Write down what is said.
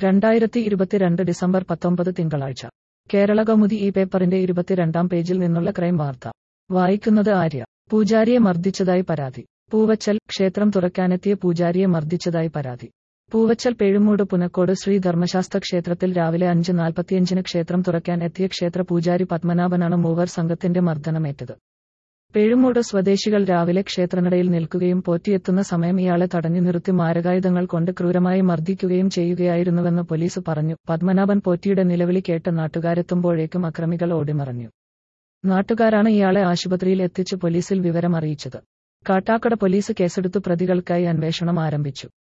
രണ്ടായിരത്തി ഇരുപത്തിരണ്ട് ഡിസംബർ പത്തൊമ്പത് തിങ്കളാഴ്ച കേരള കൗമുദി ഈ പേപ്പറിന്റെ ഇരുപത്തിരണ്ടാം പേജിൽ നിന്നുള്ള ക്രൈം വാർത്ത വായിക്കുന്നത് ആര്യ പൂജാരിയെ മർദ്ദിച്ചതായി പരാതി പൂവച്ചൽ ക്ഷേത്രം തുറക്കാനെത്തിയ പൂജാരിയെ മർദ്ദിച്ചതായി പരാതി പൂവച്ചൽ പേഴുമൂട് പുനക്കോട് ശ്രീ ധർമ്മശാസ്ത്ര ക്ഷേത്രത്തിൽ രാവിലെ അഞ്ച് നാൽപ്പത്തിയഞ്ചിന് ക്ഷേത്രം തുറക്കാൻ എത്തിയ ക്ഷേത്ര പൂജാരി പത്മനാഭനാണ് മൂവർ സംഘത്തിന്റെ മർദ്ദനമേറ്റത് പേഴുമൂട് സ്വദേശികൾ രാവിലെ ക്ഷേത്രനടയിൽ നിൽക്കുകയും പോറ്റിയെത്തുന്ന സമയം ഇയാളെ തടഞ്ഞു നിർത്തി മാരകായുധങ്ങൾ കൊണ്ട് ക്രൂരമായി മർദ്ദിക്കുകയും ചെയ്യുകയായിരുന്നുവെന്ന് പോലീസ് പറഞ്ഞു പത്മനാഭൻ പോറ്റിയുടെ നിലവിളി കേട്ട് നാട്ടുകാരെത്തുമ്പോഴേക്കും അക്രമികൾ ഓടിമറഞ്ഞു നാട്ടുകാരാണ് ഇയാളെ ആശുപത്രിയിൽ എത്തിച്ച് പോലീസിൽ വിവരം അറിയിച്ചത് കാട്ടാക്കട പോലീസ് കേസെടുത്തു പ്രതികൾക്കായി അന്വേഷണം ആരംഭിച്ചു